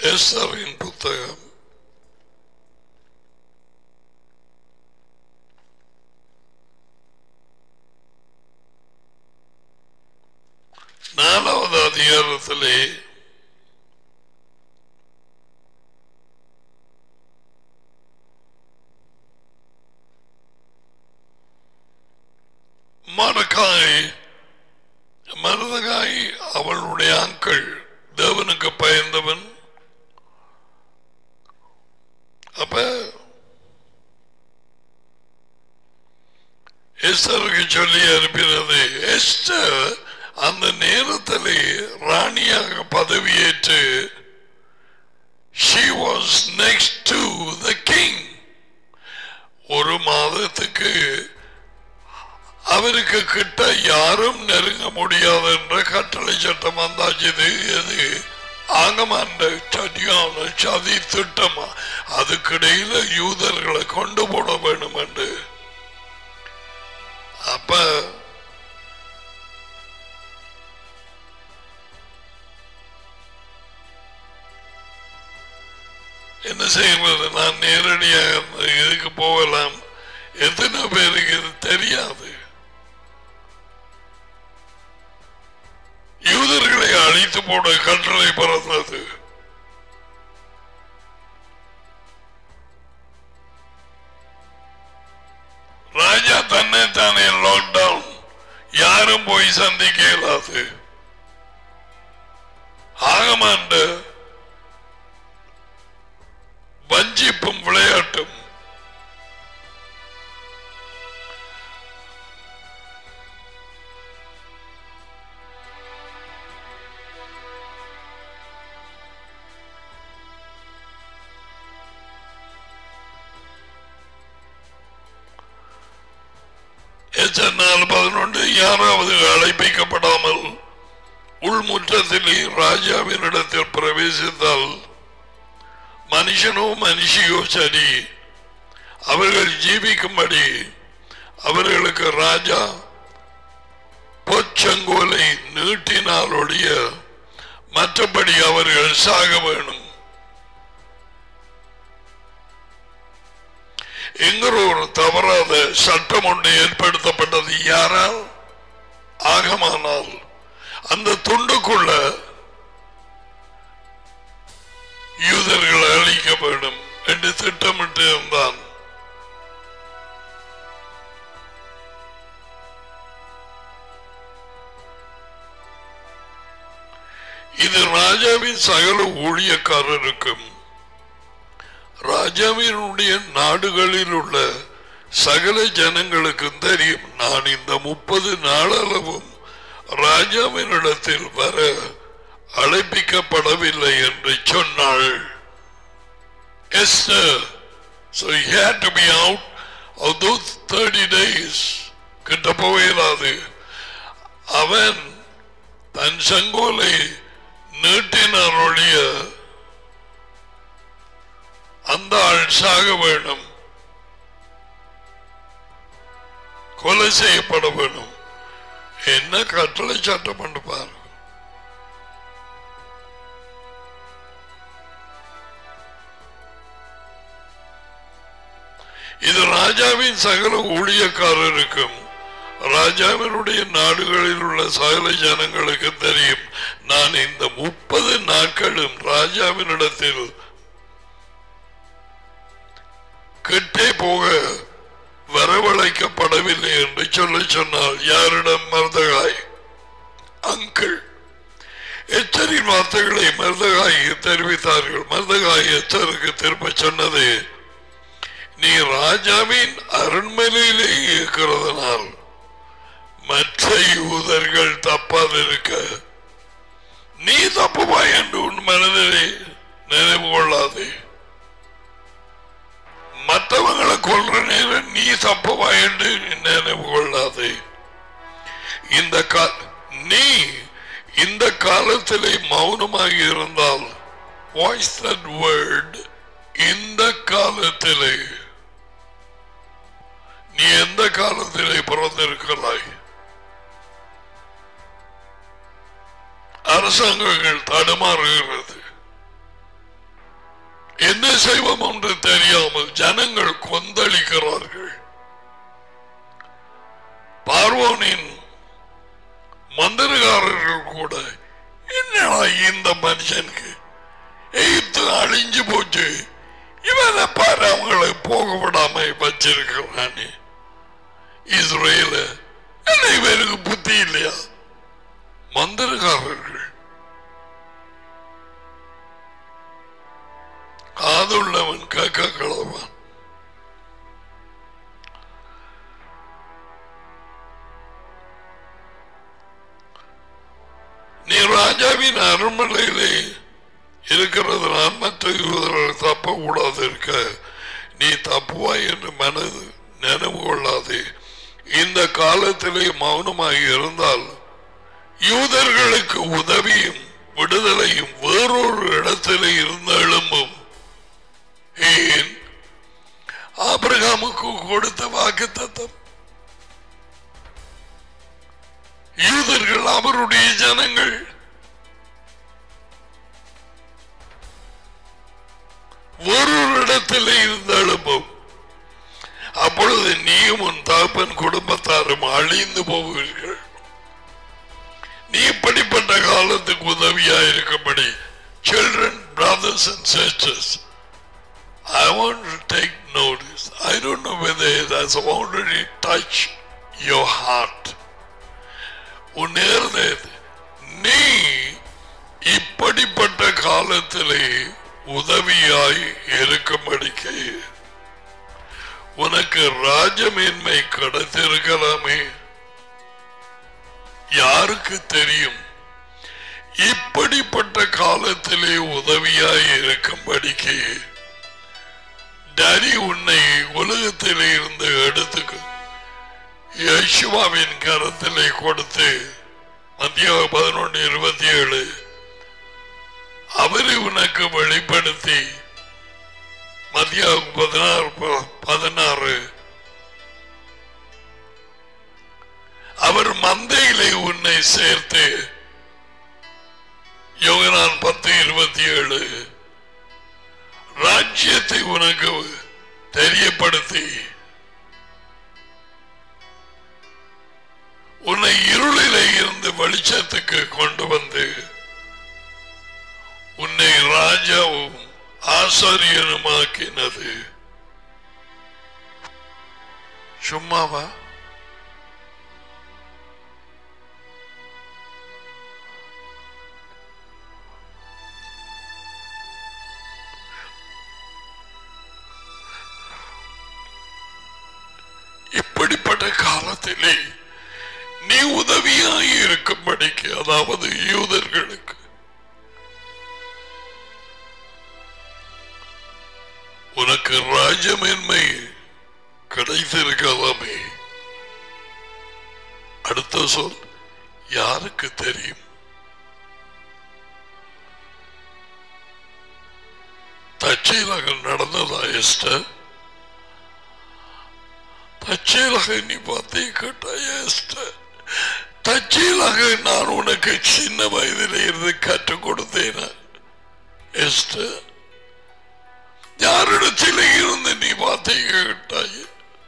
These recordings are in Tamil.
எஸ்தரின் புத்தகம் நாலாவது அதிகாரத்திலே மரக்காய் மருதகாய் அவளுடைய அங்கிள் தேவனுக்கு பயந்தவன் அப்ப எஸ்தருக்கு சொல்லி அனுப்பினது எஸ்டர் அந்த நேரத்திலே ராணியாக பதவியேற்று she was next to the king ஒரு மாதத்துக்கு அவருக்கு கிட்ட யாரும் நெருங்க முடியாது என்ற கட்டளை சட்டம் வந்தாச்சு இது எது ஆகமாண்ட சரியான சதி திட்டமா அதுக்கிடையில யூதர்களை கொண்டு போட வேணும் என்று அப்ப என்ன செய்வது நான் நேரடியாக இதுக்கு போகலாம் எத்தனை பேருக்கு இது தெரியாது யூதர்களை அழித்து போட கட்டளை பிறந்தது ராஜா தன்னை தானே லாக்டவுன் யாரும் போய் சந்திக்க இயலாது ஆகமாண்டு வஞ்சிப்பும் விளையாட்டும் எச்சனால் பதினொன்று யாராவது அழைப்பிக்கப்படாமல் உள்முற்றத்திலே ராஜாவினிடத்தில் பிரவேசித்தால் மனுஷனோ மனுஷியோ சரி அவர்கள் ஜீவிக்கும்படி அவர்களுக்கு ராஜா பொச்சங்கோலை நீட்டினாலொழிய மற்றபடி அவர்கள் சாக வேணும் என்கிற ஒரு தவறாத சட்டம் ஒன்று ஏற்படுத்தப்பட்டது யாரால் ஆகமானால் அந்த துண்டுக்குள்ள யூதர்கள் அழிக்க வேண்டும் என்று திட்டமிட்டு இருந்தான் இது ராஜாவின் சகல ஊழியக்காரருக்கும் ராஜாவினுடைய நாடுகளில் உள்ள சகல ஜனங்களுக்கும் தெரியும் நான் இந்த முப்பது நாளளவும் ராஜாவினிடத்தில் வர அழைப்பிக்கப்படவில்லை என்று சொன்னாள் Esther. So he had to be out of those 30 days. கிட்ட போயிடாது அவன் தன் சங்கோலை நீட்டினாருடைய அந்த ஆள் சாக வேணும் கொலை செய்யப்பட வேணும் என்ன கட்டளை சட்டம் பண்ணு பாரு இது ராஜாவின் சகல ஊழியக்காரருக்கும் ராஜாவினுடைய நாடுகளில் உள்ள சகல ஜனங்களுக்கு தெரியும் நான் இந்த முப்பது நாட்களும் ராஜாவினிடத்தில் கிட்டே போக வரவழைக்கப்படவில்லை என்று சொல்ல சொன்னால் யாரிடம் மருதகாய் அங்கிள் எச்சரின் வார்த்தைகளை மருதகாய் தெரிவித்தார்கள் மருதகாய் எச்சருக்கு திரும்ப சொன்னது நீ ராஜாவின் அரண்மனையிலே இருக்கிறதுனால் மற்ற யூதர்கள் தப்பாதிருக்க நீ தப்புவா என்று உன் மனதிலே நினைவு கொள்ளாதே மற்றவங்களை கொல்ற நேரம் நீ தப்புவா என்று நினைவு கொள்ளாதே இந்த கா நீ இந்த காலத்திலே மௌனமாக இருந்தால் வாய்ஸ் தட் வேர்ட் இந்த காலத்திலே நீ எந்த காலத்திலே பிறந்திருக்கிறாய் அரசாங்கங்கள் தடுமாறுகிறது செய்வோம் என்று தெரியாமல் ஜனங்கள் கொந்தளிக்கிறார்கள் பார்வோனின் மந்திரகாரர்கள் கூட என்னடா இந்த மனுஷனுக்கு எய்த்து அழிஞ்சு போச்சு இவனை பாரு அவங்களை போக விடாம வச்சிருக்கிறானே இஸ்ரேல என்ன இவருக்கு புத்தி இல்லையா மந்திரகாரர்கள் காதுள்ளவன் கேட்க கிளவன் நீ ராஜாவின் அரண்மனையிலே இருக்கிறதுனால் மற்ற யூதர்கள் தப்ப கூடாது இருக்க நீ தப்புவாய் என்று மனது நினைவு கொள்ளாதே இந்த காலத்திலே மௌனமாக இருந்தால் யூதர்களுக்கு உதவியும் விடுதலையும் வேறொரு இடத்திலே இருந்து எழும்பும் ஏன் ஆபிரகாமுக்கு கொடுத்த வாக்கு தத்தம் யூதர்கள் அவருடைய ஜனங்கள் ஒரு இடத்தில் இருந்து எழும்பும் அப்பொழுது நீயும் உன் தகப்பன் குடும்பத்தாரும் அழிந்து போவீர்கள் நீ இப்படிப்பட்ட காலத்துக்கு உதவியா இருக்கும்படி children brothers and sisters I want to take notice I don't know whether it has already touched your heart உன்னேர்ந்து நீ இப்படிப்பட்ட காலத்திலே உதவியாய் இருக்கும்படிக்கு உனக்கு ராஜமேன்மை கிடைத்திருக்கலாமே யாருக்கு தெரியும் இப்படிப்பட்ட காலத்திலே உதவியாய் இருக்கும்படிக்கு டரி உன்னை உலகத்திலே இருந்து எடுத்துக்கு யேசுவாவின் கரத்திலே கொடுத்து மத்திய பதினொன்று இருபத்தி ஏழு அவரை உனக்கு வெளிப்படுத்தி மத்திய பதினாறு ப- பதினாறு அவர் மந்தையிலே உன்னை சேர்த்து யோகனான் பத்து இருபத்தி ஏழு ராஜ்யத்தை உனக்கு தெரியப்படுத்தி உன்னை இருளிலே இருந்து வெளிச்சத்துக்கு கொண்டு வந்து உன்னை ராஜாவும் ஆசாரியனுமாக்கினது சும்மாவா இப்படிப்பட்ட காலத்திலே நீ உதவியாய் இருக்கும்படிக்கு அதாவது யூதர்களுக்கு உனக்கு ராஜமேன்மை கிடைத்திருக்கலாமே அடுத்த சொல் யாருக்கு தெரியும் தற்செயலாக நடந்ததா எஸ்டர் தற்செயலாக நீ பார்த்தே கேட்டாய் எஸ்டர் தற்செயலாக நான் உனக்கு சின்ன வயதிலே இருந்து கற்றுக் கொடுத்தேன் எஸ்டர் யாரிடத்தில் இருந்து நீ வார்த்தை கேட்டாய்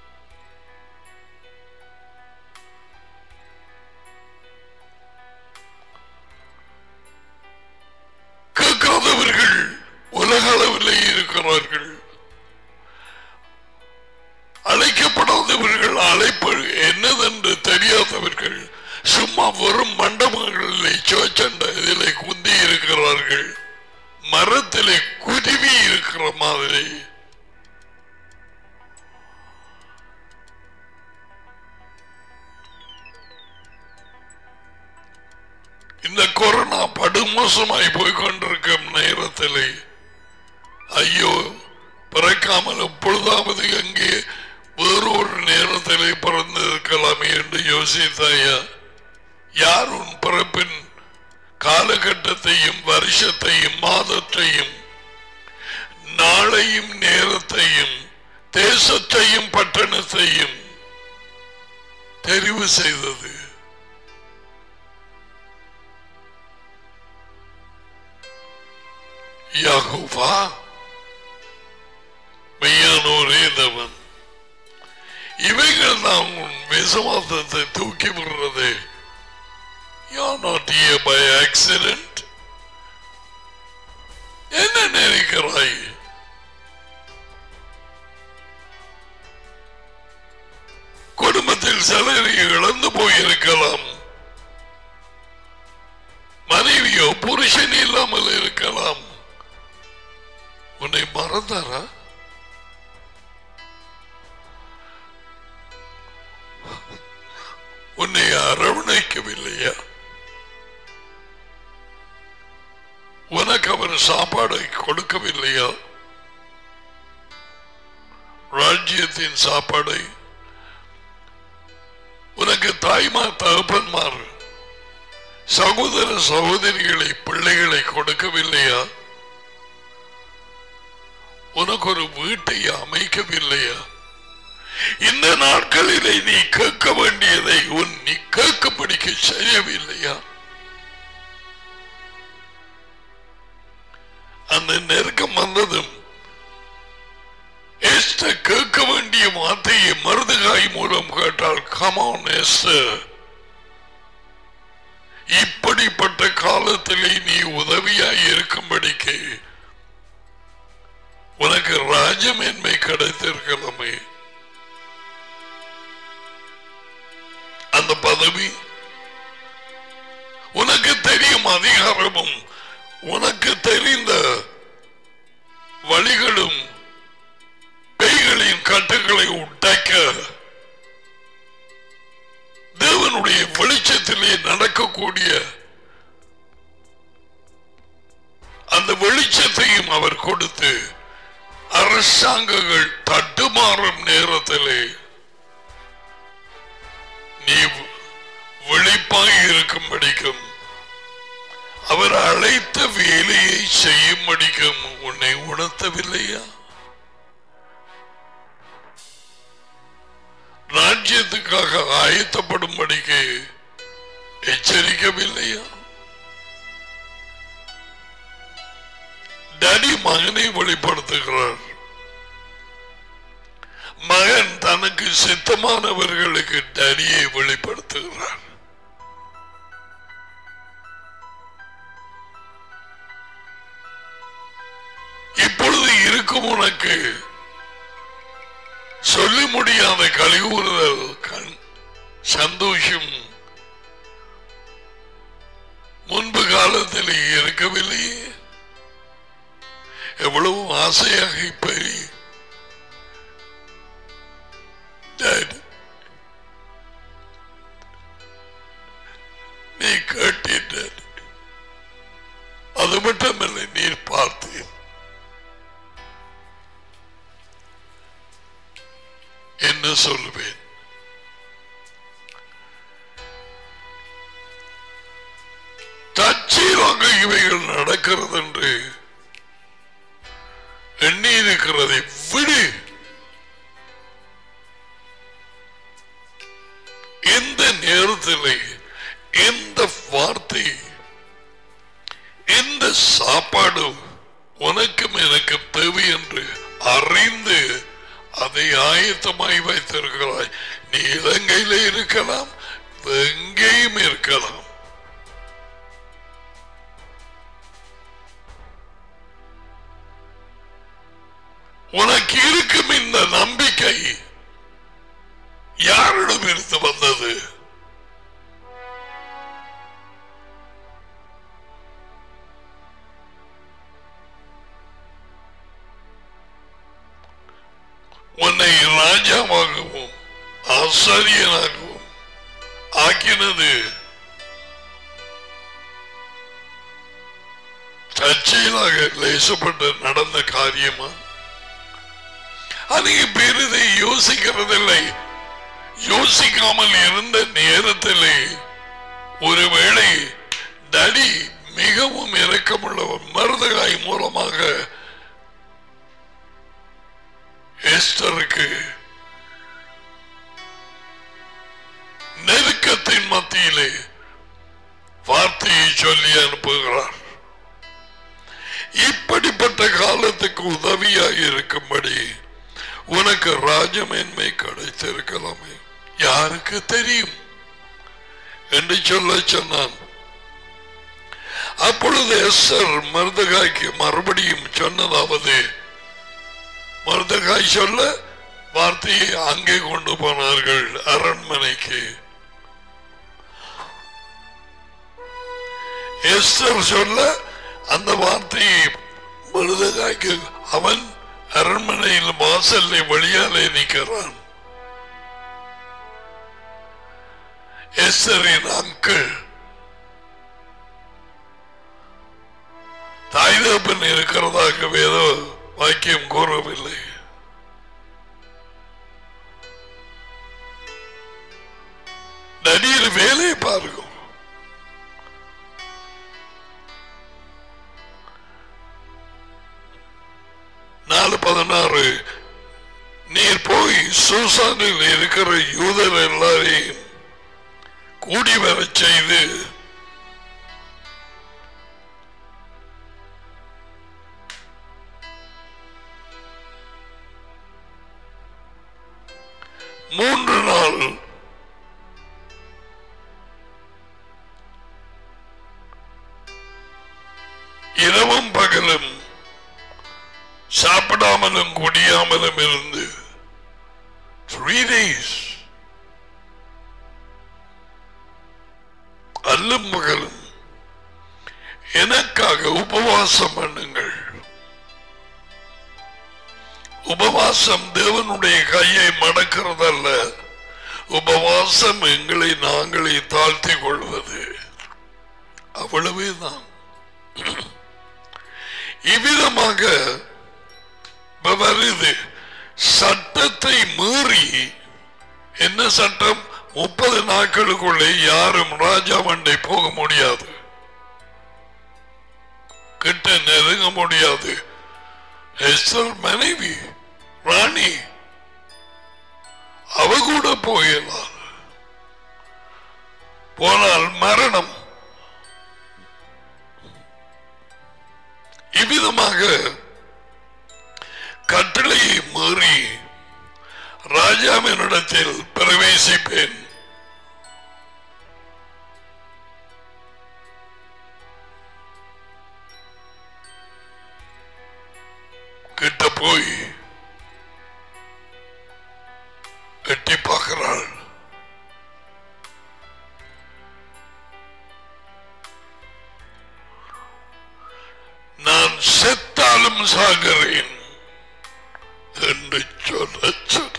கேட்காதவர்கள் உலக அளவில் இருக்கிறார்கள் அழைக்கப்படாதவர்கள் அழைப்பு என்னதென்று தெரியாதவர்கள் சும்மா வெறும் மண்டபங்களிலே சோச்சண்ட இதிலே குந்தி இருக்கிறார்கள் மரத்திலே குருவி இருக்கிற மாதிரி இந்த கொரோனா படுமோசமாய் போய் கொண்டிருக்கும் நேரத்திலே ஐயோ பிறக்காமல் எப்பொழுதாவது அங்கே வேறொரு நேரத்திலே பிறந்திருக்கலாமே என்று யோசித்தாயா யார் உன் பிறப்பின் காலகட்டத்தையும் வருஷத்தையும் மாதத்தையும் நாளையும் நேரத்தையும் தேசத்தையும் பட்டணத்தையும் தெரிவு செய்தது யகோவா ஒரே தேவன் இவைகள் தான் உன் விசுவாசத்தை தூக்கி விடுறது You're not here by accident. என்ன நினைக்கிறாய் குடும்பத்தில் சிலரை இழந்து போயிருக்கலாம் மனைவியோ புருஷன் இல்லாமல் இருக்கலாம் உன்னை மறந்தாரா உன்னை அரவணைக்கவில்லையா உனக்கு அவர் சாப்பாடை கொடுக்கவில்லையா ராஜ்யத்தின் சாப்பாடை உனக்கு தாய்மார் தகப்பன்மார் சகோதர சகோதரிகளை பிள்ளைகளை கொடுக்கவில்லையா உனக்கு ஒரு வீட்டை அமைக்கவில்லையா இந்த நாட்களிலே நீ கேட்க வேண்டியதை உன் நீ கேட்கப்படிக்க செய்யவில்லையா அந்த நெருக்கம் வந்ததும் எஸ்டர் கேட்க வேண்டிய வார்த்தையை மருதுகாய் மூலம் கேட்டால் கமான் எஸ்டர் இப்படிப்பட்ட காலத்திலே நீ உதவியாய் இருக்கும்படிக்கு உனக்கு ராஜமேன்மை கிடைத்திருக்கலாமே அந்த பதவி உனக்கு தெரியும் அதிகாரமும் உனக்கு தெரிந்த வழிகளும் பேய்களின் கட்டுகளை உடைக்க தேவனுடைய வெளிச்சத்திலே நடக்கக்கூடிய அந்த வெளிச்சத்தையும் அவர் கொடுத்து அரசாங்கங்கள் தட்டுமாறும் நேரத்திலே நீ விழிப்பாய் இருக்கும்படிக்கும் அவர் அழைத்த வேலையை செய்யும்படிக்கும் உன்னை உணர்த்தவில்லையா ராஜ்யத்துக்காக ஆயத்தப்படும்படிக்கு எச்சரிக்கவில்லையா டடி மகனை வெளிப்படுத்துகிறார் மகன் தனக்கு சித்தமானவர்களுக்கு டடியை வெளிப்படுத்துகிறார் இப்பொழுது இருக்கும் உனக்கு சொல்லி முடியாத கழிவுறுதல் கண் சந்தோஷம் முன்பு காலத்தில் இருக்கவில்லையே எவ்வளவு ஆசையாக இப்ப Dad, நீ கேட்டீர் அது மட்டுமல்ல நீர் பார்த்தீர் என்ன சொல்லுவேன் தச்சீராக இவைகள் நடக்கிறது என்று எண்ணி இருக்கிறதை விடு எந்த நேரத்தில் எந்த வார்த்தை எந்த சாப்பாடு உனக்கும் எனக்கும் தேவை என்று அறிந்து அதை ஆயத்தமாய் வைத்திருக்கிறாய் நீ இலங்கையில இருக்கலாம் எங்கேயும் இருக்கலாம் உனக்கு இருக்கும் இந்த நம்பிக்கை யாரிடம் இருந்து வந்தது உன்னை ராஜாவாகவும் ஆசாரியனாகவும் ஆக்கினது தற்செயலாக லேசப்பட்டு நடந்த காரியமா அதிக பேர் இதை யோசிக்கிறதில்லை யோசிக்காமல் இருந்த நேரத்திலே ஒருவேளை தடி மிகவும் இரக்கமுள்ளவர் மருதகாய் மூலமாக எஸ்டருக்கு நெருக்கத்தின் மத்தியிலே வார்த்தையை சொல்லி அனுப்புகிறார் இப்படிப்பட்ட காலத்துக்கு உதவியாக இருக்கும்படி உனக்கு ராஜமேன்மை கிடைத்திருக்கலாமே யாருக்கு தெரியும் என்று சொல்ல சொன்னான் அப்பொழுது எஸ்ஸர் மருதகாய்க்கு மறுபடியும் சொன்னதாவது மருதகாய் சொல்ல வார்த்தையை அங்கே கொண்டு போனார்கள் அரண்மனைக்கு எஸ்தர் சொல்ல அந்த வார்த்தையை மருதகாய்க்கு அவன் அரண்மனையில் வாசல்ல வெளியாலே நிற்கிறான் எஸ்தரின் அங்கிள் தாய் தகப்பன் இருக்கிறதாக ஏதோ வாக்கியம் கூறவில்லை நடிகர் வேலையை பாருங்க நாலு பதினாறு நீர் போய் சூசானில் இருக்கிற யூதர் எல்லாரையும் கூடி வரச் செய்து மூன்று நாள் இரவும் பகலும் சாப்பிடாமலும் குடியாமலும் இருந்து த்ரீ டேஸ் அல்லும் பகலும் எனக்காக உபவாசம் பண்ணுங்கள் உபவாசம் தேவனுடைய கையை மடக்கிறதல்ல உபவாசம் எங்களை நாங்களே தாழ்த்தி கொள்வது அவ்வளவேதான் இவ்விதமாக இப்ப வருது சட்டத்தை மீறி என்ன சட்டம் முப்பது நாட்களுக்குள்ளே யாரும் ராஜா மண்டை போக முடியாது கிட்ட நெருங்க முடியாது எஸ்தர் மனைவி ராணி அவ கூட போகலாம் போனால் மரணம் இவ்விதமாக கட்டளையை மீறி ராஜாவினிடத்தில் பிரவேசிப்பேன் கிட்ட போய் எட்டி பார்க்கிறாள் நான் செத்தாலும் சாகிறேன் என்று சொல்ல சொன்ன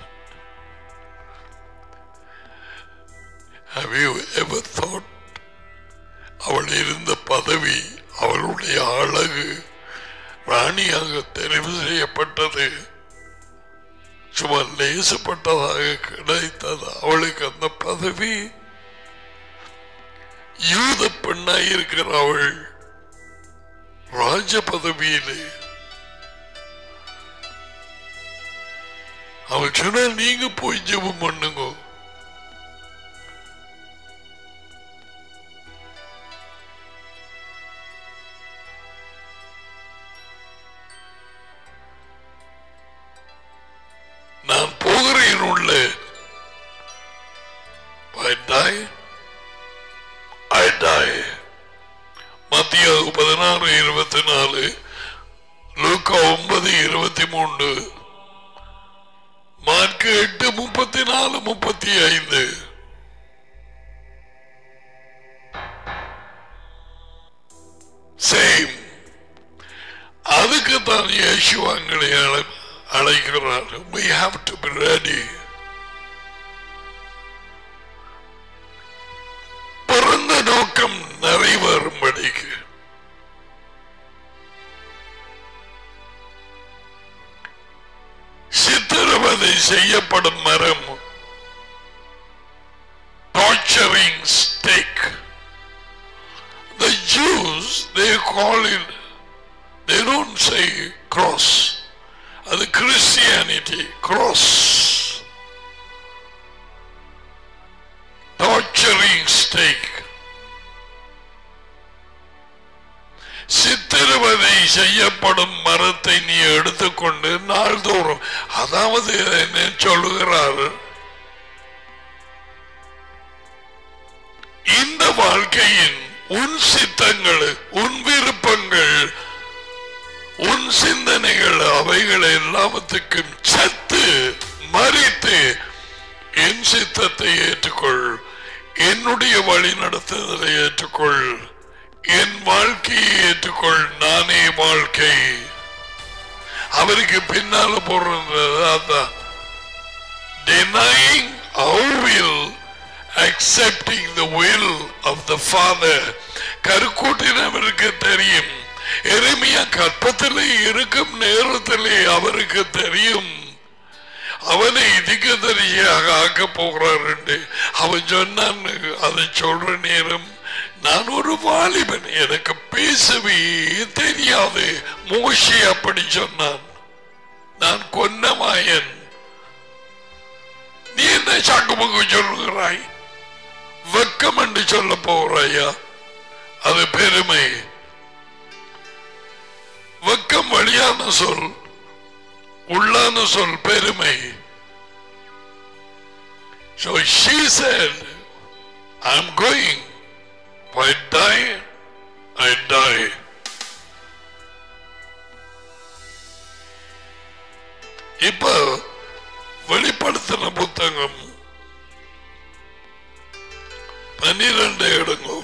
Have you ever thought அவள் இருந்த பதவி அவளுடைய அழகு ராணியாக தெரிவு செய்யப்பட்டது சும்மா லேசப்பட்டதாக கிடைத்தது அவளுக்கு அந்த பதவி யூத பெண்ணாய் இருக்கிற அவள் ராஜ பதவியிலே அவள் சொன்னா நீங்க போய் ஜெபம் பண்ணுங்க நான் போகிறேன் உள்ள I die. I die. மத்திய பதினாறு இருபத்தி நாலு லூக்கா ஒன்பது இருபத்தி மூன்று மார்க்கு எட்டு முப்பத்தி நாலு முப்பத்தி ஐந்து சேம் அதுக்கு தான் இயேசுவங்களை அழைக்கிறார் we have to be ready பிறந்த நோக்கம் நிறைவேறும்படிக்கு சித்திரவதை செய்யப்படும் மரம் torturing stake the Jews they call it they don't say cross அது Christianity cross torturing stake சித்திரவதை செய்யப்படும் மரத்தை நீ எடுத்துக்கொண்டு நாள்தோறும் அதாவது என்ன சொல்லுகிறார் இந்த வாழ்க்கையின் உன் சித்தங்கள் உன் விருப்பங்கள் உன் சிந்தனைகள் அவைகள் எல்லாவற்றுக்கும் சத்து மறித்து என் சித்தத்தை ஏற்றுக்கொள் என்னுடைய வழி நடத்துதலை ஏற்றுக்கொள் என் வாழ்க்கையை ஏற்றுக்கொள் நானே வாழ்க்கை அவருக்கு பின்னால போடுறது அதான் denying our will accepting the will of the father கருக்கூட்டினவருக்கு தெரியும் எளிமையா கற்பத்திலே இருக்கும் நேரத்திலே அவருக்கு தெரியும் அவனை திகதரிசியாக ஆக்க போகிறார் என்று அவன் சொன்னான் அதை சொல்ற நேரம் நான் ஒரு வாலிபன் எனக்கு பேசவே தெரியாது மோஷி அப்படி சொன்னான் நான் கொன்னமாயன் நீ என்ன சாக்குமுக்கு சொல்லுகிறாய் வெக்கம் என்று சொல்ல போகிறாயா அது பெருமை வெக்கம் வழியான சொல் உள்ளான சொல் பெருமை So she said, I'm going. If I die, I die. இப்ப வெளிப்படுத்தின புத்தகம் பன்னிரண்டு எடுங்கோ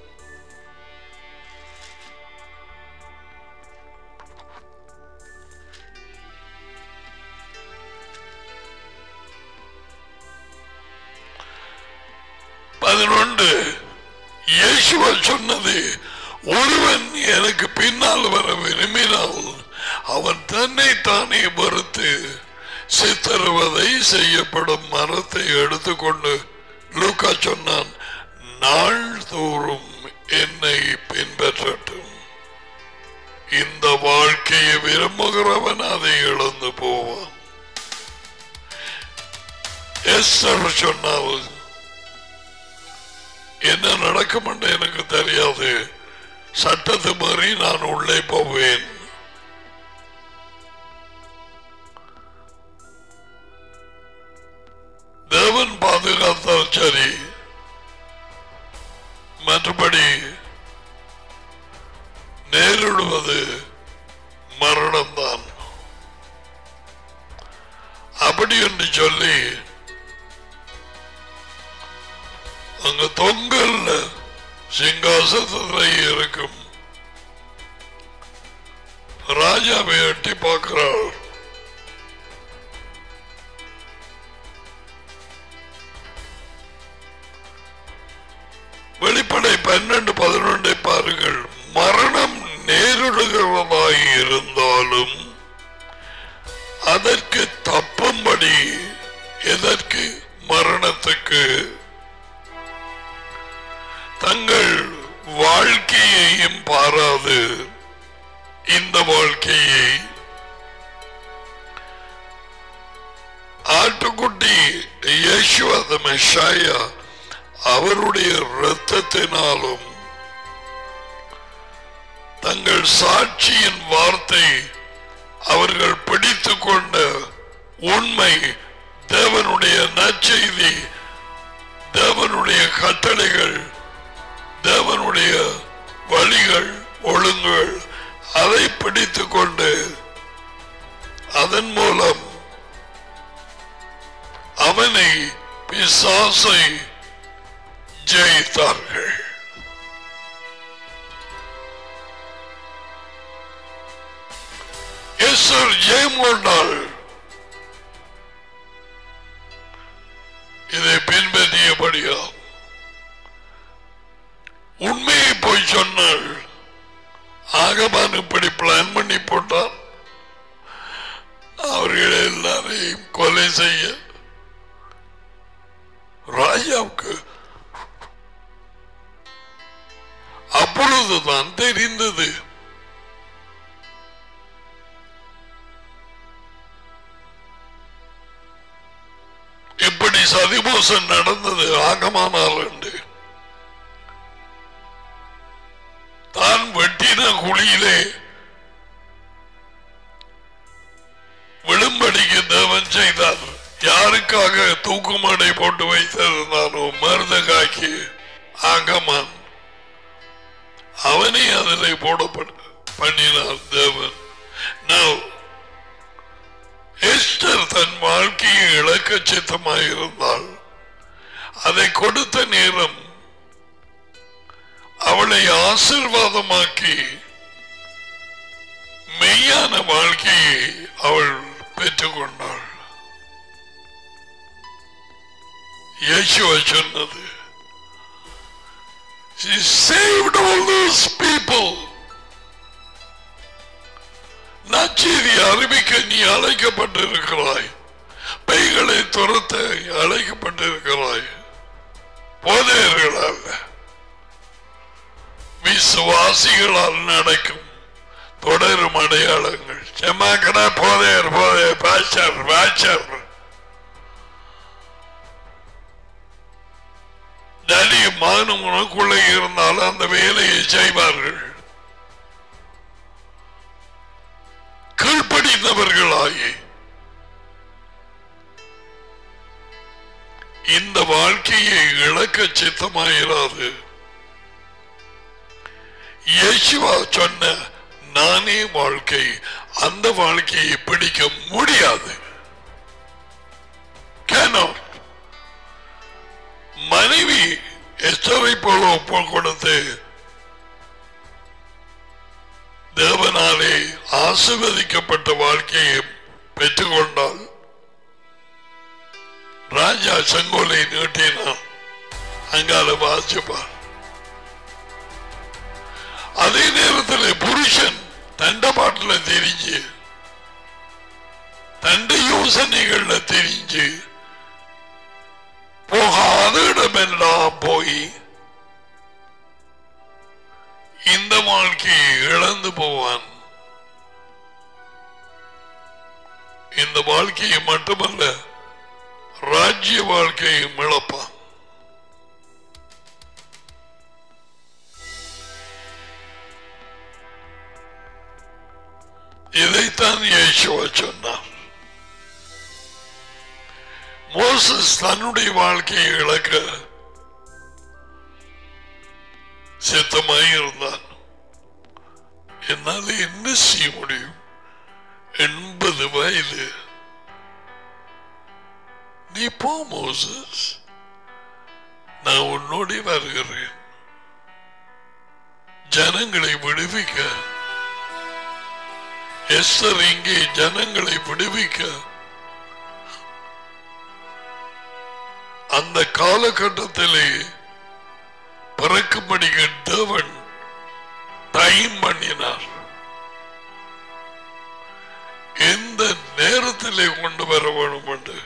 பதினொன்று இயேசுவ சொன்னது ஒருவன் எனக்கு பின்னால் வர விரும்பினால் அவன் தன்னை தானே மறுத்து சித்தருவதை செய்யப்படும் மரத்தை எடுத்துக்கொண்டு லூக்கா சொன்னான் நாள்தோறும் என்னை பின்பற்றட்டும் இந்த வாழ்க்கையை விரும்புகிறவன் அதை இழந்து போவான் எஸ்தர் சொன்னால் என்ன நடக்கும் என்று எனக்கு தெரியாது சட்டத்தை மாறி நான் உள்ளே போவேன் தேவன் பாதுகாத்தால் சரி மற்றபடி நேரிடுவது மரணம்தான் அப்படி என்று சொல்லி அங்க தொங்கல்ல சிங்காசனத்துல இருக்கும் ராஜாவை எட்டி பார்க்கிறாள் வெளிப்படை பன்னெண்டு பதினொன்றை பாருங்கள் மரணம் நேரிடுகிறதாய் இருந்தாலும் அதற்கு தப்பும்படி எதற்கு மரணத்துக்கு தங்கள் வாழ்க்கையையும் பாராது இந்த வாழ்க்கையை ஆட்டுக்குட்டி யேசுவத மெஷாயா அவருடைய இரத்தத்தினாலும் தங்கள் சாட்சியின் வார்த்தை அவர்கள் பிடித்துக் கொண்ட உண்மை தேவனுடைய நற்செய்தி தேவனுடைய கட்டளைகள் தேவனுடைய வழிகள் ஒழுங்குகள் அதை பிடித்துக் கொண்டு அதன் மூலம் அவனை பிசாசை ஜெயித்தார்கள் எஸ்ஸர் ஜெயம் கொண்டாள் இதை பின்பற்றியபடியா உண்மையை போய் சொன்னாள் ஆகமான் இப்படி பிளான் பண்ணி போட்டான் அவர்கள் எல்லாரையும் கொலை செய்ய ராஜாவுக்கு அப்பொழுதுதான் தெரிந்தது இப்படி சதிமோசம் நடந்தது ஆகமானால் என்று தான் வெட்டின குழியிலே யாருக்காக தூக்குமடை போட்டு வைத்திருந்தானோ மருதகாக்கி ஆங்கமான் அவனே அதில் போடப்பட பண்ணினார் தேவன் Now, எஸ்டர் தன் வாழ்க்கையை இழக்க சித்தமாயிருந்தாள் அதை கொடுத்த நேரம் அவளை ஆசிர்வாதமாக்கி மெய்யான வாழ்க்கையை அவள் பெற்றுக்கொண்டாள் இயேசுவை சொன்னது She saved all those people. நச்செய்தி அறிவிக்க நீ அழைக்கப்பட்டிருக்கிறாய் பெய்களை துரத்த அழைக்கப்பட்டிருக்கிறாய் போதையர்கள் அல்ல விசுவாசிகளால் நடக்கும் தொடரும் அடையாளங்கள் செம்மாக்கடா போதையர் போதையர் பாச்சர் பாச்சர் டலியும் மகனும் உனக்குள்ளே இருந்தாலும் அந்த வேலையை செய்வார்கள் கீழ்ப்படிந்தவர்களாகி இந்த வாழ்க்கையை இழக்க சித்தமாயிராது இயேசுவா சொன்ன நானே வாழ்க்கை அந்த வாழ்க்கையை பிடிக்க முடியாது cannot மனைவி எஸ்டரை போல ஒப்பு கொடுத்து தேவனாலே ஆசிர்வதிக்கப்பட்ட வாழ்க்கையை பெற்றுக்கொண்டால் ராஜா செங்கோலை நீட்டினான் அங்கால வாசிப்பார் அதே நேரத்தில் புருஷன் தண்டபாட்டுல தெரிஞ்சு தண்ட யோசனைகள்ல தெரிஞ்சு போகாத இடமெல்லாம் போய் இந்த வாழ்க்கையை இழந்து போவான் இந்த வாழ்க்கையை மட்டுமல்ல ராஜ்ய வாழ்க்கையும் இழப்பான் இதைத்தான் இயேசுவா சொன்னார் மோசஸ் தன்னுடைய வாழ்க்கையை இழக்க சித்தமாய் இருந்தான் என்னால என்ன செய்ய முடியும் எண்பது வயது நீ போ மோசஸ் நான் உன்னோட வருகிறேன் ஜனங்களை விடுவிக்க எஸ்தர் இங்கே ஜனங்களை விடுவிக்க அந்த காலகட்டத்திலே பிறக்கும்படி தேவன் டைம் பண்ணினார் எந்த நேரத்திலே கொண்டு வர வேணும் என்று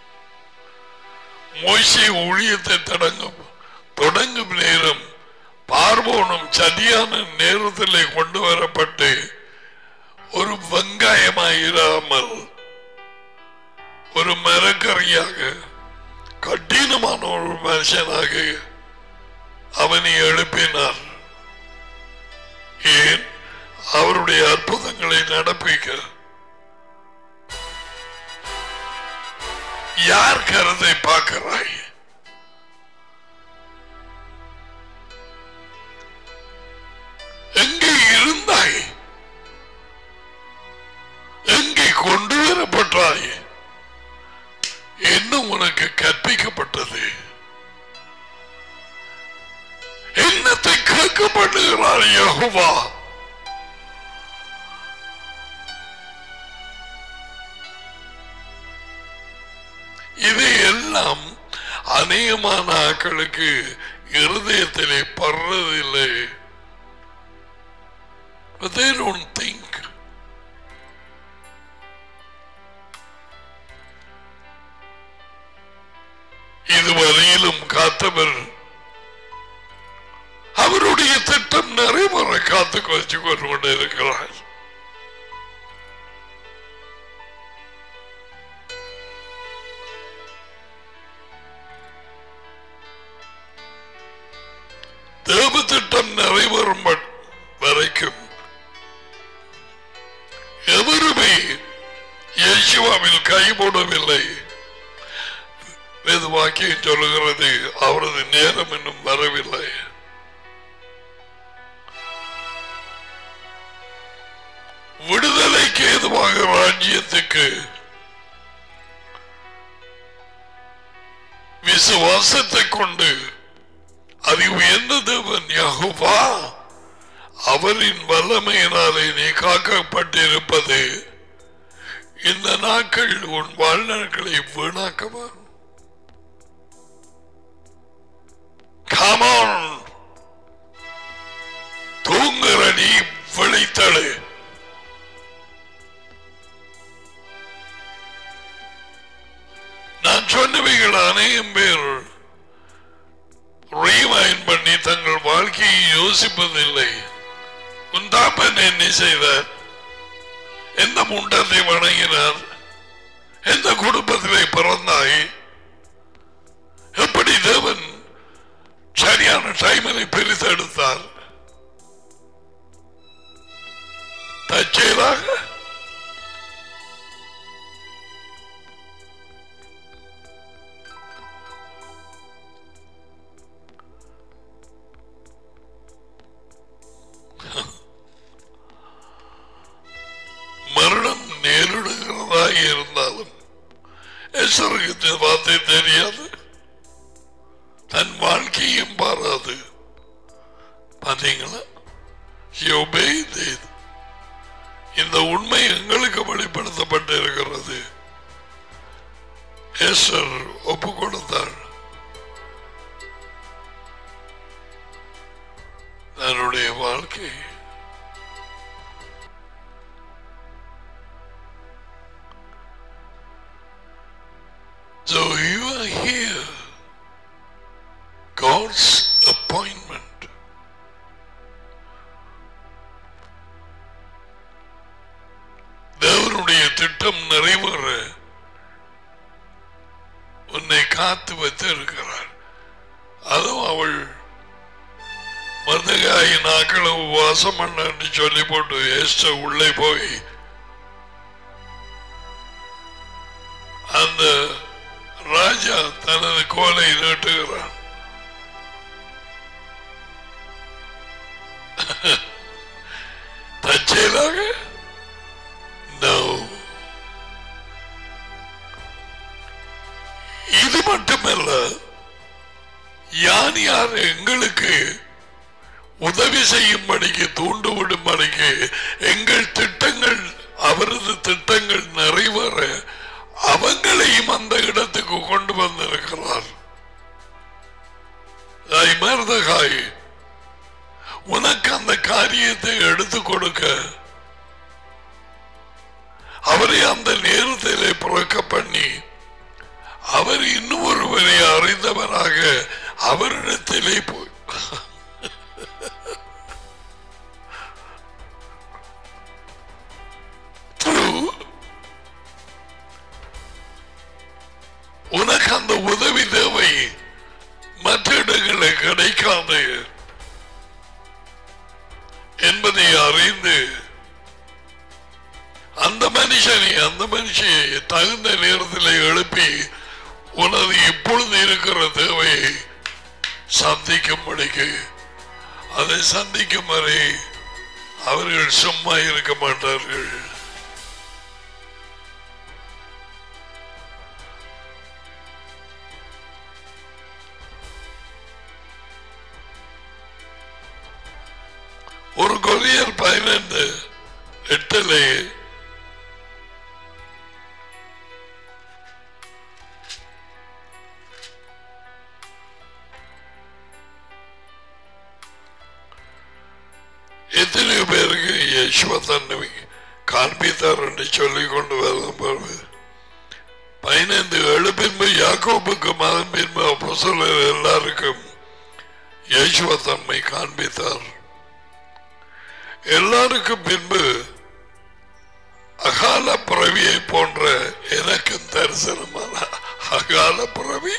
மோசை ஊழியத்தை தொடங்கும் தொடங்கும் நேரம் பார்வோனும் சரியான நேரத்திலே கொண்டு வரப்பட்டு ஒரு வெங்காயமாயிராமல் ஒரு மரக்கறியாக கடினமான ஒரு மனுஷனாக அவனை எழுப்பினார் ஏன் அவருடைய அற்புதங்களை நடப்பிக்க யார் கருதை பார்க்கிறாய் எங்கே இருந்தாய் எங்கே கொண்டு வரப்பட்டாய் என்ன உனக்கு கற்பிக்கப்பட்டது என்னத்தை கேட்கப்படுகிறார் யெகோவா இது எல்லாம் அநேகமான ஆக்களுக்கு இருதயத்திலே படுறதில்லை But they don't think. இதுவரையிலும் காத்தவர் அவருடைய திட்டம் நிறைவேற காத்து வச்சு கொண்டு கொண்டு இருக்கிறார் தேவ திட்டம் நிறைவேறும் மட்- வரைக்கும் எவருமே இயேசுவாவில் கை போடவில்லை வேத வாக்கியம் சொல்லுகிறது அவரது நேரம் இன்னும் வரவில்லை விடுதலைக்கு ஏதுவாக ராஜ்யத்துக்கு விசுவாசத்தை கொண்டு அது உயர்ந்த தேவன் யகுவா அவரின் வல்லமையினாலே நீ காக்கப்பட்டிருப்பது இந்த நாட்கள் உன் வாழ்நாட்களை வீணாக்கவா காமான் தூங்குற நீ விழித்தழு நான் சொன்னவைகள் அநேகம் பேர் ரீவைன் பண்ணி தங்கள் வாழ்க்கையை யோசிப்பதில்லை உன் தாப்பன் என்ன செய்தார் எந்த முண்டத்தை வணங்கினார் எந்த குடும்பத்திலே பிறந்தாய் எப்படி தேவன் சரியான டைமில் பிரித்தெடுத்தார் தற்செயலாக மரணம் நேரிடுகிறதாக இருந்தாலும் எசருக்கு இந்த வார்த்தை தெரியாது தன் வாழ்க்கையும் பாராது பாத்தீங்களா He obeyed it. இந்த உண்மை எங்களுக்கு வெளிப்படுத்தப்பட்டு இருக்கிறது எஸ்டர் ஒப்பு கொடுத்தாள் தன்னுடைய வாழ்க்கை So you are here. God's appointment. தேவனுடைய திட்டம் நிறைவேற உன்னை காத்து வைத்து இருக்கிறார் அதுவும் அவள் மருதகாய் நாக்களை உபவாசம் பண்ணு சொல்லி போட்டு ஏஸ்ட உள்ளே போய் அந்த ராஜா தனது கோலை நீட்டுகிறான் தற்செயலாக No. இது மட்டுமல்ல யார் யார் எங்களுக்கு உதவி செய்யும்படிக்கு தூண்டுவிடும்படிக்கு எங்கள் திட்டங்கள் அவரது திட்டங்கள் நிறைவேற அவங்களையும் அந்த இடத்துக்கு கொண்டு வந்திருக்கிறார் தாய் மருதகாய் உனக்கு அந்த காரியத்தை எடுத்து கொடுக்க அவரை அந்த நேரத்திலே புறக்க பண்ணி அவர் இன்னும் ஒருவரை அறிந்தவராக அவரிடத்திலே போய் Through உனக்கு அந்த உதவி தேவை மற்ற இடங்களில் கிடைக்காது என்பதை அறிந்து அந்த மனுஷனை அந்த மனுஷியை தகுந்த நேரத்தில் எழுப்பி உனது இப்பொழுது இருக்கிற தேவையை சந்திக்கும்படிக்கு அதை சந்திக்கும் வரை அவர்கள் சும்மா இருக்க மாட்டார்கள் ஒரு கொரியர் பதினைந்து எட்டிலே எத்தனையோ பேருக்கு யேசுவ தன்னை காண்பித்தார் என்று சொல்லிக் கொண்டு வரும்போது பதினைந்து ஏழு பின்பு யாக்கோபுக்கு மதம் பின்பு அப்போ எல்லாருக்கும் யேசுவ தன்மை காண்பித்தார் எல்லாருக்கும் பின்பு அகால பிறவியை போன்ற எனக்கும் தரிசனமான அகால பிறவி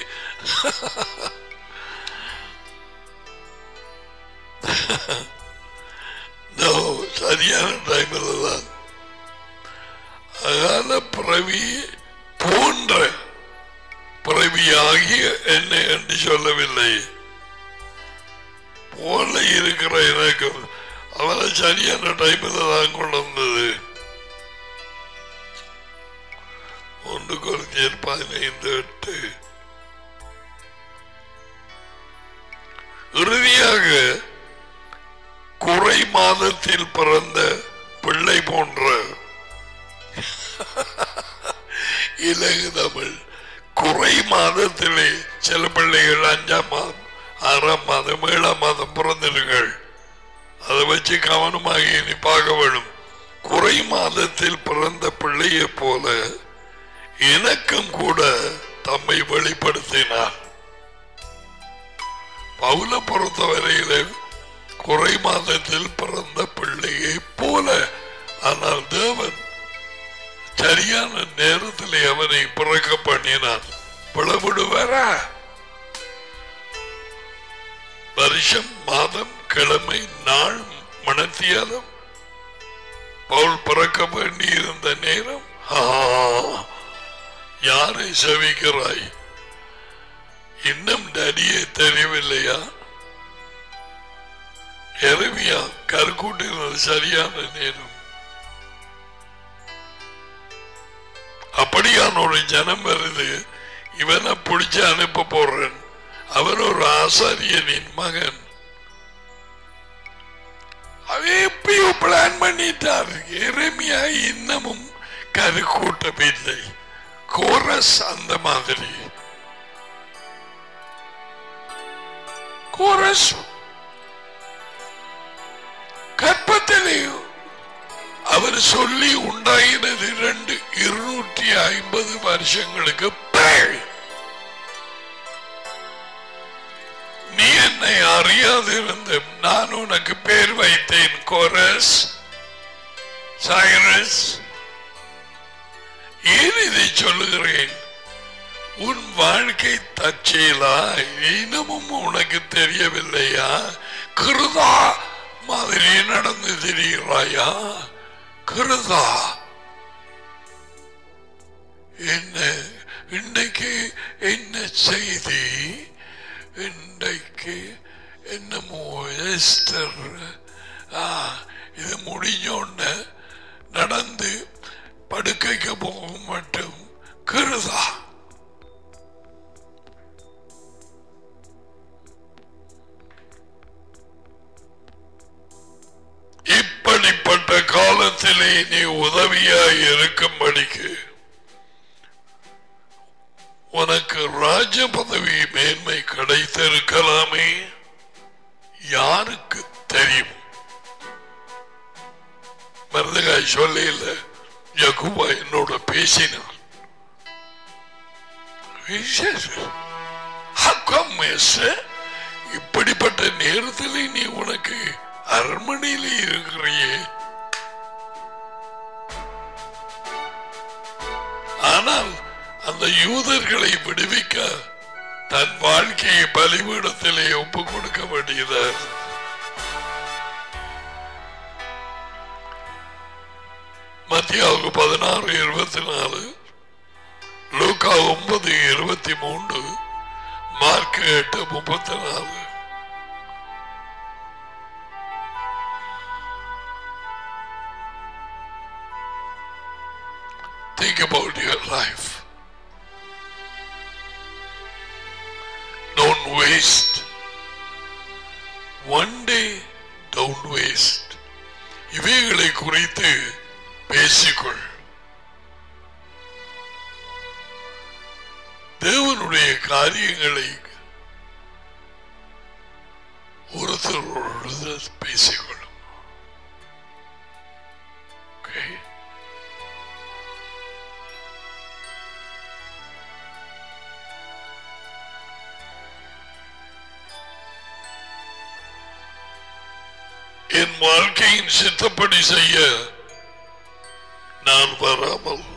No, சரியான டைமில் தான் அகால பிறவி போன்ற பிறவி ஆகிய என்ன என்று சொல்லவில்லை போல இருக்கிற எனக்கு அவரை சரியான டைமில் தான் கொண்டு வந்தது ஒன்று குறைஞ்சர் பதினைந்து எட்டு இறுதியாக குறை மாதத்தில் பிறந்த பிள்ளை போன்ற இலகு தமிழ் குறை மாதத்திலே சில பிள்ளைகள் அஞ்சாம் மாதம் ஆறாம் மாதம் ஏழாம் மாதம் பிறந்திருங்கள் அதை வச்சு கவனமாக இனி பார்க்க வேணும் குறை மாதத்தில் பிறந்த பிள்ளையை போல எனக்கும் கூட தம்மை வெளிப்படுத்தினார் பவுல பொறுத்தவரையில குறை மாதத்தில் பிறந்த பிள்ளையை போல ஆனால் தேவன் சரியான நேரத்தில் அவனை பிறக்க பண்ணினார் பிளவிடுவாரா வருஷம் மாதம் கிழமை நாள் மணத்தியாலும் பவுல் பிறக்க வேண்டியிருந்த நேரம் ஆ, யாரை செவிக்கிறாய் இன்னும் நடிகை தெரியவில்லையா எருமையா கருக்கூட்டினது சரியான நேரம் அப்படியான ஒரு ஜனம் வருது இவனை பிடிச்சு அனுப்ப போறேன் அவன் ஒரு ஆசாரியனின் மகன் அவன் எப்பயோ பிளான் பண்ணிட்டார் எருமையா இன்னமும் கருக்கூட்டவில்லை கோரஸ் அந்த மாதிரி கோரஸ் கற்பத்திலே அவர் சொல்லி உண்டாயினது இரண்டு இருநூற்றி ஐம்பது வருஷங்களுக்கு பிறகு. நீ என்னை அறியாதிருந்த நான் உனக்கு பேர் வைத்தேன் கோரஸ் சைரஸ் ஏன் இதை சொல்லுகிறேன் உன் வாழ்க்கை தற்செயலா இன்னமும் உனக்கு தெரியவில்லையா கிருதா மாதிரி நடந்து திரிகிறாயா கிருதா என்ன இன்னைக்கு என்ன செய்தி இன்றைக்கு என்னமோ எஸ்டர் ஆ, இது முடிஞ்சோன்ன நடந்து படுக்கைக்கு போகும் மட்டும் கிருதா இப்படிப்பட்ட காலத்திலே நீ உதவியாய் இருக்கும்படிக்கு உனக்கு ராஜ பதவி மேன்மை கிடைத்திருக்கலாமே யாருக்கு தெரியும் மருதகாய் சொல்லல யகுவா என்னோட பேசினார் How come, mister? இப்படிப்பட்ட நேரத்தில் நீ உனக்கு அரண்மனையில் இருக்கிறியே ஆனால் அந்த யூதர்களை விடுவிக்க தன் வாழ்க்கையை பலிபீடத்திலே ஒப்பு கொடுக்க வேண்டியது மத்தியாவுக்கு பதினாறு இருபத்தி நாலு லூக்கா ஒன்பது இருபத்தி மூன்று மார்க் எட்டு முப்பத்தி நாலு Think about your life. Don't waste. One day, don't waste. இவைகளை குறித்து பேசிக்கொள் தேவனுடைய காரியங்களை ஒருத்தரோடு பேசிக்கொள்ளும் Okay? என் வாழ்க்கையின் சித்தப்படி செய்ய நான் வராமல்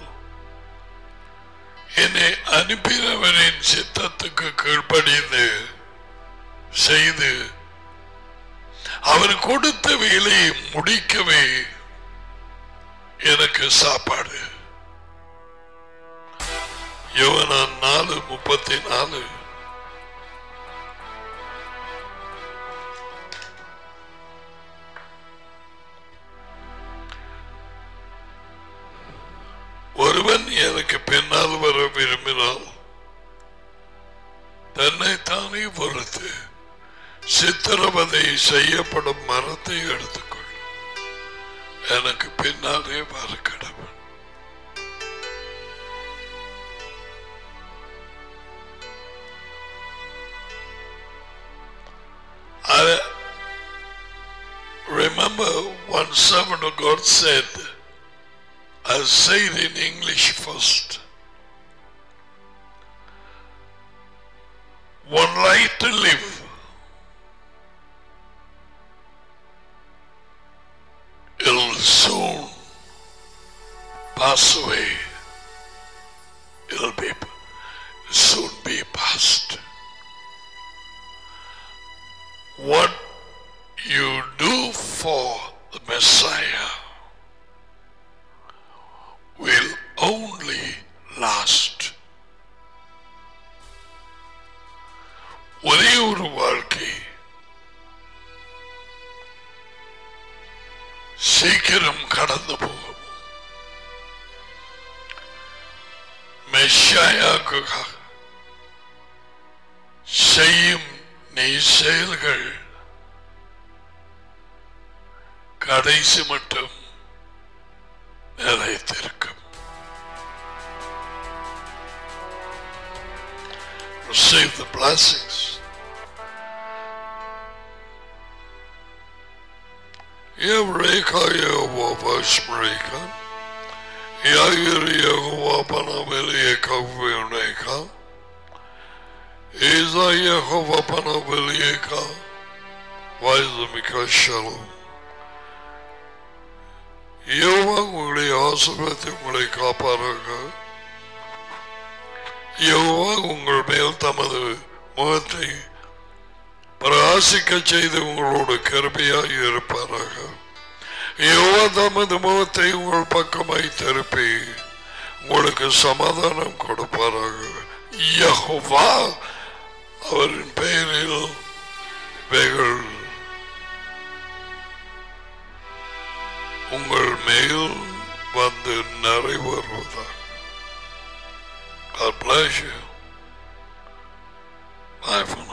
என்னை அனுப்பினவரின் சித்தத்துக்கு கீழ்ப்படிந்து செய்து அவர் கொடுத்த வேலையை முடிக்கவே எனக்கு சாப்பாடு யோவனான் நாலு முப்பத்தி நாலு ஒருவன் எனக்கு பின்னால் வர விரும்பினால் தன்னைத்தானே பொறுத்து சித்திரவதை செய்யப்படும் மரத்தை எடுத்துக்கொள் எனக்கு பின்னாலே வர கடவுள் I remember one servant of God said, I'll say it in English first. One life to live. It'll soon pass away. It'll be soon be past. What you do for the Messiah will only last. ஒரே ஒரு வாழ்க்கை சீக்கிரம் கடந்து போகும் மெஷாயாக்கு செய்யும் நீ செயல்கள் கடைசி மட்டும் நிலைத்திருக்கும் receive the blessings. Eureka Yehova Shmreka. Yair Yehova Panaveleka Vuneka. Isa Yehova Panaveleka. Vaizamika Shalom. யோவா உங்களுடைய ஆசிர்வாதத்தை உங்களை காப்பாராக யோவா உங்கள் மேல் தமது முகத்தை பிரகாசிக்க செய்து உங்களோடு கருமையாய் இருப்பாராக யோவா தமது முகத்தை உங்கள் பக்கமாய் திருப்பி உங்களுக்கு சமாதானம் கொடுப்பாராக யஹோவா அவரின் பெயரில் இவைகள் உங்கள் மேல் வந்து நிறைவேறுவதாக God bless you. Bye for